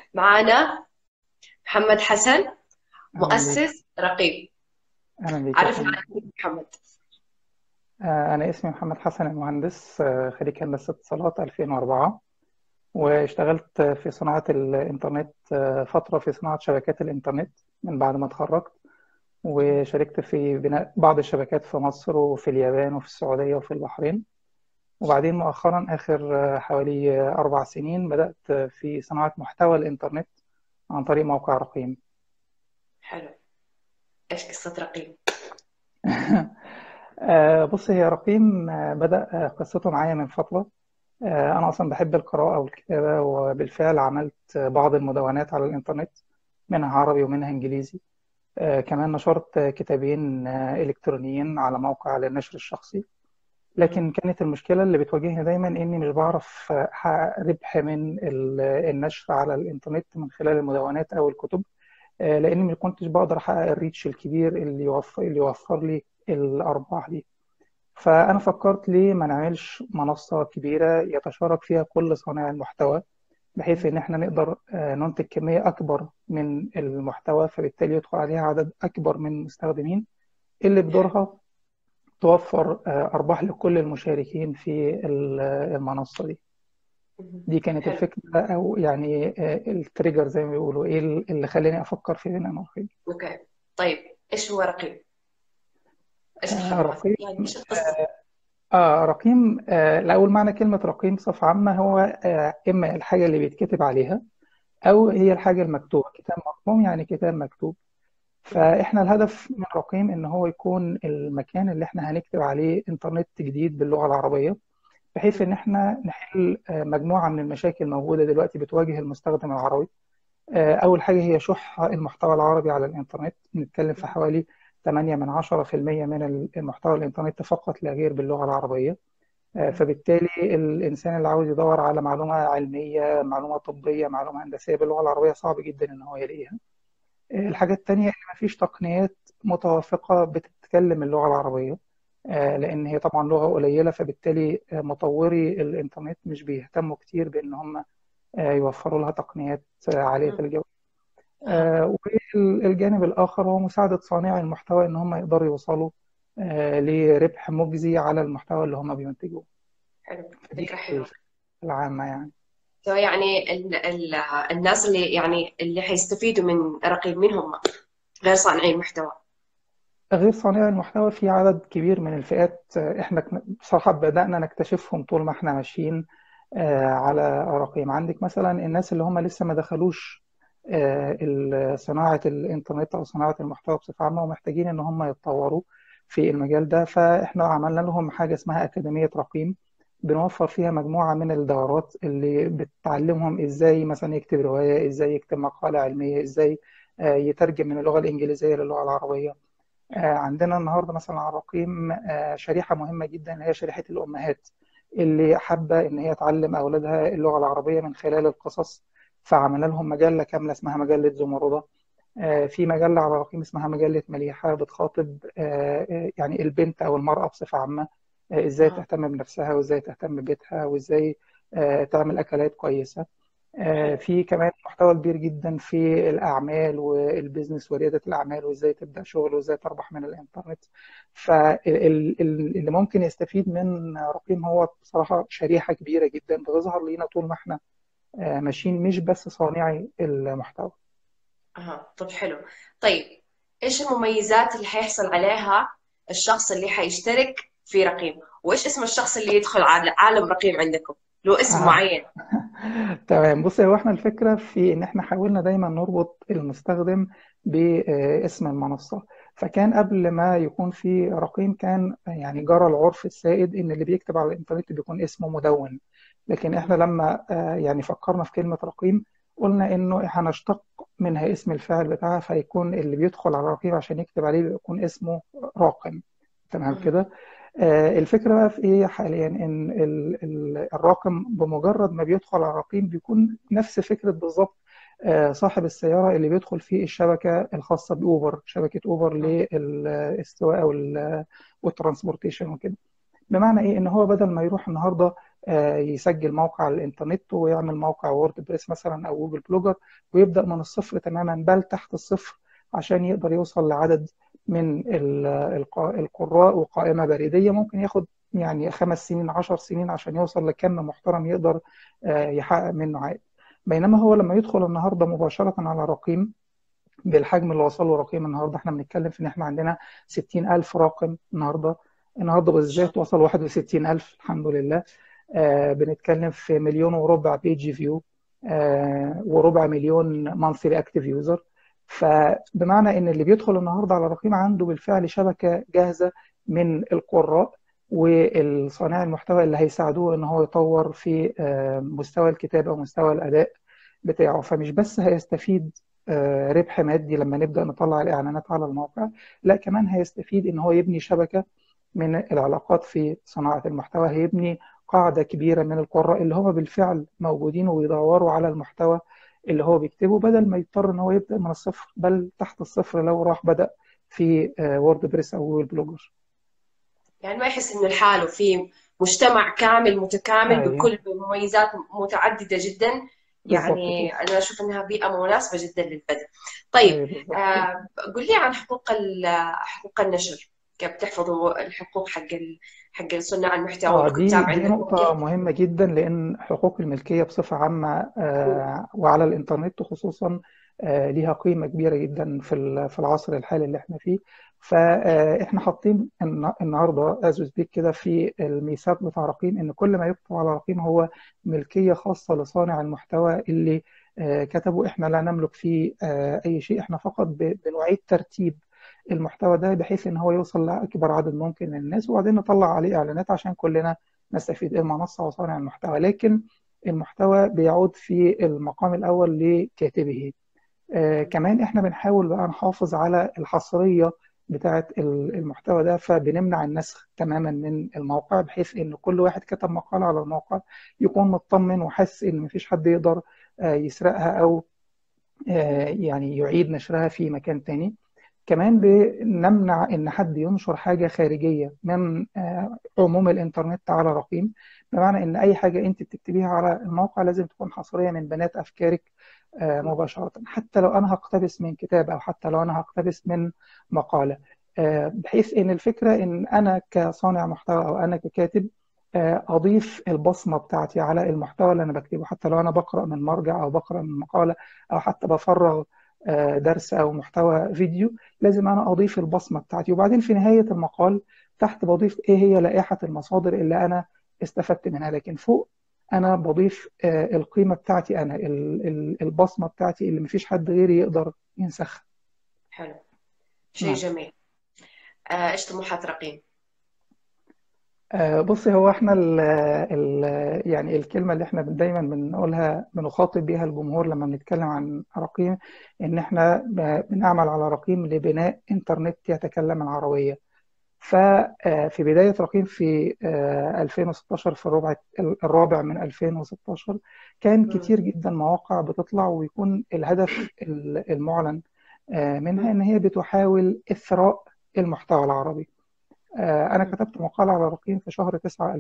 معانا محمد حسن أهلا بك مؤسس رقيب أهلا بك يا عرفنا فندم عنك محمد آه، أنا اسمي محمد حسن المهندس آه، خريج هندسة اتصالات 2004 واشتغلت في صناعة الإنترنت آه، فترة في صناعة شبكات الإنترنت من بعد ما اتخرجت وشاركت في بناء بعض الشبكات في مصر وفي اليابان وفي السعودية وفي البحرين وبعدين مؤخرا آخر آه، حوالي آه، أربع سنين بدأت آه، في صناعة محتوى الإنترنت عن طريق موقع رقيم حلو ايش قصة رقيب آه، بص هي رقيم آه، بدأ آه، قصته معايا من فترة آه، أنا أصلا بحب القراءة والكتابة وبالفعل عملت آه، بعض المدونات على الإنترنت منها عربي ومنها إنجليزي آه، كمان نشرت آه، كتابين آه، إلكترونيين على موقع للنشر الشخصي لكن كانت المشكلة اللي بتواجهني دايما إني مش بعرف آه، أحقق ربح من ال- النشر على الإنترنت من خلال المدونات أو الكتب آه، لأني ما كنتش بقدر أحقق الريتش الكبير اللي يوفر اللي يوفر لي الأرباح دي فأنا فكرت ليه ما نعملش منصة كبيرة يتشارك فيها كل صانع المحتوى بحيث إن إحنا نقدر آه، ننتج كمية أكبر من المحتوى فبالتالي يدخل عليها عدد أكبر من المستخدمين اللي بدورها توفر آه، أرباح لكل المشاركين في ال- المنصة دي دي كانت حلو الفكرة أو يعني آه، التريجر زي ما بيقولوا إيه اللي خلاني أفكر في بناء مرحلة اوكي طيب ايش هو رقيب ايش آه، الخدمات رقيم يعني ايش القصة آه رقيم آه الأول معنى كلمة رقيم بصفة عامة هو آه إما الحاجة اللي بيتكتب عليها أو هي الحاجة المكتوبة كتاب مرقوم يعني كتاب مكتوب فإحنا الهدف من رقيم إن هو يكون المكان اللي إحنا هنكتب عليه إنترنت جديد باللغة العربية بحيث إن إحنا نحل آه مجموعة من المشاكل الموجودة دلوقتي بتواجه المستخدم العربي آه أول حاجة هي شح المحتوى العربي على الإنترنت بنتكلم في حوالي 8 من 10% من المحتوى الإنترنت فقط لا غير باللغة العربية آه، فبالتالي الإنسان اللي عاوز يدور على معلومة علمية معلومة طبية معلومة هندسية باللغة العربية صعب جدا إن هو يلاقيها آه، الحاجة التانية إن مفيش تقنيات متوافقة بتتكلم اللغة العربية آه، لأن هي طبعا لغة قليلة فبالتالي آه، مطوري الإنترنت مش بيهتموا كتير بإن هم آه، يوفروا لها تقنيات آه، عالية الجودة اها آه، والجانب الآخر هو مساعدة صانعي المحتوى إن هم يقدروا يوصلوا آه، لربح مجزي على المحتوى اللي هم بينتجوه حلو فدي فكرة كانت حلوة الفكرة العامة يعني سو يعني ال ال الناس اللي يعني اللي حيستفيدوا من رقيب مين هم غير صانعي المحتوى غير صانعي المحتوى في عدد كبير من الفئات آه، احنا كن- بصراحة بدأنا نكتشفهم طول ما احنا ماشيين آه، على رقيم عندك مثلا الناس اللي هم لسه ما دخلوش آه، ال- صناعة الإنترنت أو صناعة المحتوى بصفة عامة ومحتاجين إن هم يتطوروا في المجال ده فإحنا عملنا لهم حاجة اسمها أكاديمية رقيم بنوفر فيها مجموعة من الدورات اللي بتعلمهم إزاي مثلا يكتب رواية إزاي يكتب مقالة علمية إزاي آه، يترجم من اللغة الإنجليزية للغة العربية آه، عندنا النهارده مثلا على الرقيم آه، شريحة مهمة جدا اللي هي شريحة الأمهات اللي حابة إن هي تعلم أولادها اللغة العربية من خلال القصص فعملنا لهم مجلة كاملة اسمها مجلة زمردة آه، في مجلة على الرقيم اسمها مجلة مليحة بتخاطب آه، آه، يعني البنت أو المرأة بصفة عامة آه، إزاي اها تهتم بنفسها وإزاي تهتم ببيتها وإزاي آه، تعمل أكلات كويسة آه، حلو في كمان محتوى كبير جدا في الأعمال والبيزنس وريادة الأعمال وإزاي تبدأ شغل وإزاي تربح من الإنترنت فاللي ممكن يستفيد من رقيم هو بصراحة شريحة كبيرة جدا بتظهر لينا طول ما احنا آه، ماشيين مش بس صانعي المحتوى اها طب حلو طيب ايش المميزات اللي حيحصل عليها الشخص اللي حيشترك في رقيم وايش اسم الشخص اللي يدخل على عالم رقيم عندكم له اسم آه. معين تمام بص هو احنا الفكرة في ان احنا حاولنا دايما نربط المستخدم باسم المنصة فكان قبل ما يكون في رقيم كان يعني جرى العرف السائد ان اللي بيكتب على الانترنت بيكون اسمه مدون لكن احنا لما آه، يعني فكرنا في كلمة رقيم قلنا انه هنشتق منها اسم الفاعل بتاعها فيكون اللي بيدخل على الرقيم عشان يكتب عليه بيكون اسمه راقم تمام مهم. كده آه، الفكرة بقى في ايه حاليا ان ال- ال- الراقم بمجرد ما بيدخل على الرقيم بيكون نفس فكرة بالظبط آه، صاحب السيارة اللي بيدخل في الشبكة الخاصة بأوبر شبكة أوبر للاستواء وال- والترانسبورتيشن وكده بمعنى ايه ان هو بدل ما يروح النهارده آه، يسجل موقع على الإنترنت ويعمل موقع وورد بريس مثلا أو جوجل بلوجر ويبدأ من الصفر تماما بل تحت الصفر عشان يقدر يوصل لعدد من ال- الق- القراء وقائمة بريدية ممكن ياخد يعني خمس سنين عشر سنين عشان يوصل لكم محترم يقدر آه، يحقق منه عائد بينما هو لما يدخل النهارده مباشرة على رقيم بالحجم اللي وصل له رقيم النهارده احنا بنتكلم في ان احنا عندنا 60 ألف راقم النهارده النهارده بالذات وصل 61 ألف الحمد لله آه بنتكلم في مليون وربع بيج فيو آه وربع مليون مانثلي اكتيف يوزر فبمعنى ان اللي بيدخل النهارده على رقيم عنده بالفعل شبكه جاهزه من القراء والصانع المحتوى اللي هيساعدوه ان هو يطور في آه مستوى الكتابه ومستوى الاداء بتاعه فمش بس هيستفيد آه، ربح مادي لما نبدأ نطلع الإعلانات على الموقع لا كمان هيستفيد إن هو يبني شبكة من العلاقات في صناعة المحتوى هيبني قاعدة كبيرة من القراء اللي هم بالفعل موجودين ويدوروا على المحتوى اللي هو بيكتبه بدل ما يضطر إن هو يبدأ من الصفر بل تحت الصفر لو راح بدأ في وورد بريس أو جوجل بلوجر يعني ما يحس انه لحاله في مجتمع كامل متكامل أيوه بكل مميزات متعددة جدا بالظبط يعني كده انا اشوف انها بيئة مناسبة جدا للبدء طيب أيوه بالظبط كده آه قل لي عن حقوق ال- حقوق النشر كيف بتحفظوا الحقوق حق ال- حق صناع المحتوى اه دي والكتاب دي عندكم نقطة كيف مهمة جدا لأن حقوق الملكية بصفة عامة آه، وعلى الإنترنت خصوصا آه، ليها قيمة كبيرة جدا في ال- في العصر الحالي اللي احنا فيه فاحنا حاطين الن- النهارده از سبيك كده في الميثاق بتاع رقيم ان كل ما يكتب على رقيم هو ملكية خاصة لصانع المحتوى اللي آه، كتبه احنا لا نملك فيه آه، اي شيء احنا فقط ب- بنعيد ترتيب المحتوى ده بحيث ان هو يوصل لاكبر عدد ممكن من الناس وبعدين نطلع عليه اعلانات عشان كلنا نستفيد المنصة وصانع المحتوى لكن المحتوى بيعود في المقام الاول لكاتبه آه كمان احنا بنحاول بقى نحافظ على الحصرية بتاعة ال- المحتوى ده فبنمنع النسخ تماما من الموقع بحيث ان كل واحد كتب مقالة على الموقع يكون مطمن وحاسس ان مفيش حد يقدر آه يسرقها او آه يعني يعيد نشرها في مكان تاني كمان بنمنع ان حد ينشر حاجه خارجيه من آه، عموم الانترنت على رقيم بمعنى ان اي حاجه انت بتكتبيها على الموقع لازم تكون حصريه من بنات افكارك آه، مباشره حتى لو انا هقتبس من كتاب او حتى لو انا هقتبس من مقاله آه، بحيث ان الفكره ان انا كصانع محتوى او انا ككاتب آه، اضيف البصمه بتاعتي على المحتوى اللي انا بكتبه حتى لو انا بقرا من مرجع او بقرا من مقاله او حتى بفرغ آه، درس او محتوى فيديو لازم انا اضيف البصمه بتاعتي وبعدين في نهايه المقال تحت بضيف ايه هي لائحه المصادر اللي انا استفدت منها لكن فوق انا بضيف آه، القيمه بتاعتي انا ال- ال- البصمه بتاعتي اللي مفيش حد غيري يقدر ينسخها حلو شيء نعم جميل آه، ايش طموحات رقيم آه، بصي هو احنا ال ال يعني الكلمة اللي احنا دايما بنقولها بنخاطب بيها الجمهور لما بنتكلم عن رقيم ان احنا ب- بنعمل على رقيم لبناء انترنت يتكلم العربية ففي بداية رقيم في آه، 2016 في الربع الرابع من 2016 كان مم. كتير جدا مواقع بتطلع ويكون الهدف ال- المعلن آه، منها ان هي بتحاول اثراء المحتوى العربي آه، أنا مم. كتبت مقالة على رقيم في شهر 9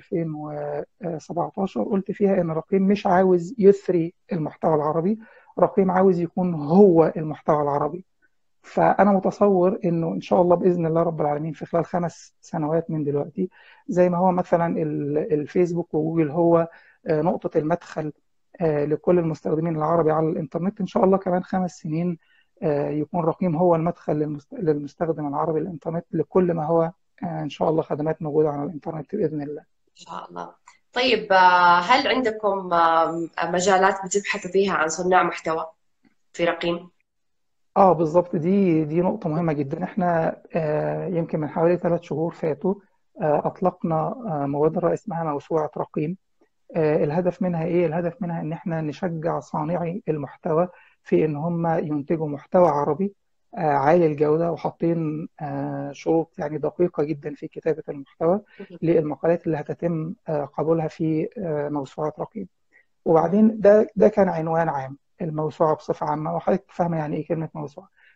2017 قلت فيها إن رقيم مش عاوز يثري المحتوى العربي رقيم عاوز يكون هو المحتوى العربي فأنا متصور إنه إن شاء الله بإذن الله رب العالمين في خلال خمس سنوات من دلوقتي زي ما هو مثلا ال- الفيسبوك وجوجل هو آه، نقطة المدخل آه، لكل المستخدمين العربي على الإنترنت إن شاء الله كمان خمس سنين آه، يكون رقيم هو المدخل للمست- للمستخدم العربي للإنترنت لكل ما هو آه، إن شاء الله خدمات موجودة على الإنترنت بإذن الله ان شاء الله طيب آه، هل عندكم آه، مجالات بتبحثوا فيها عن صناع محتوى في رقيم اه بالظبط دي دي نقطة مهمة جدا احنا آه يمكن من حوالي ثلاث شهور فاتوا آه أطلقنا آه مبادرة اسمها موسوعة رقيم آه الهدف منها ايه؟ الهدف منها ان احنا نشجع صانعي المحتوى في ان هم ينتجوا محتوى عربي آه عالي الجودة وحاطين آه شروط يعني دقيقة جدا في كتابة المحتوى للمقالات اللي هتتم آه قبولها في آه موسوعة رقيم وبعدين ده ده كان عنوان عام الموسوعة بصفة عامة وحضرتك فاهمة يعني إيه كلمة موسوعة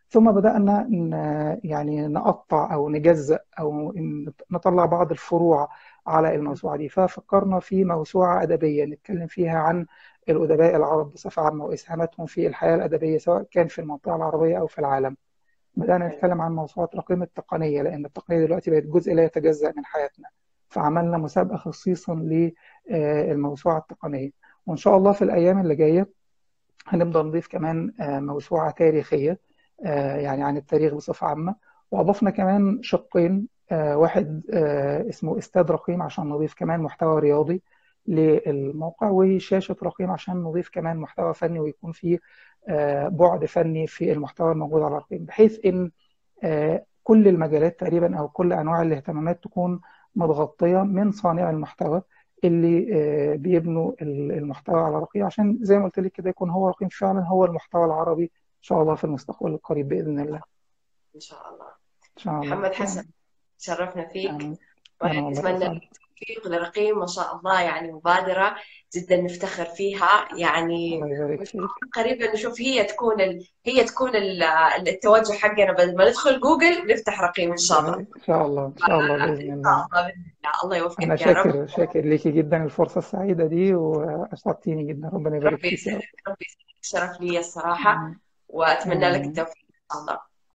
ثم بدأنا ن- يعني نقطع أو نجزأ أو ن- نطلع بعض الفروع على الموسوعة دي ففكرنا في موسوعة أدبية نتكلم فيها عن الأدباء العرب بصفة عامة وإسهاماتهم في الحياة الأدبية سواء كان في المنطقة العربية أو في العالم بدأنا حلو نتكلم عن موسوعة رقيم التقنية لأن التقنية دلوقتي بقت جزء لا يتجزأ من حياتنا فعملنا مسابقة خصيصا للموسوعة التقنية وإن شاء الله في الأيام اللي جاية هنبدأ نضيف كمان آه، موسوعة تاريخية آه، يعني عن التاريخ بصفة عامة وأضفنا كمان شقين آه، واحد آه، اسمه استاد رقيم عشان نضيف كمان محتوى رياضي للموقع وشاشة رقيم عشان نضيف كمان محتوى فني ويكون فيه آه، بعد فني في المحتوى الموجود على رقيم بحيث إن آه، كل المجالات تقريبا أو كل أنواع الاهتمامات تكون متغطية من صانع المحتوى اللي آه، بيبنوا ال- المحتوى على رقيم عشان زي ما قلت لك كده يكون هو رقيم فعلا هو المحتوى العربي إن شاء الله في المستقبل القريب بإذن الله إن شاء الله إن شاء الله محمد حسن يعني شرفنا فيك أنا أنا والله ونتمنى لك أسعد التوفيق لرقيم ما شاء الله يعني مبادرة جدا نفتخر فيها يعني الله يبارك وإن شاء فيك الله قريبا نشوف هي تكون ال... هي تكون ال... التوجه حقنا بدل ما ندخل جوجل نفتح رقيم إن شاء الله إن شاء الله إن شاء الله بإذن إن الله شاء الله بإذن الله الله أنا يوفقك يا رب شاكر شاكر ليكي جدا الفرصة السعيدة دي وأسعدتيني جدا ربنا يبارك ربي فيك يا رب يسعدك ربي يسعدك شرف لي الصراحة آمين وأتمنى لك آمين التوفيق إن شاء الله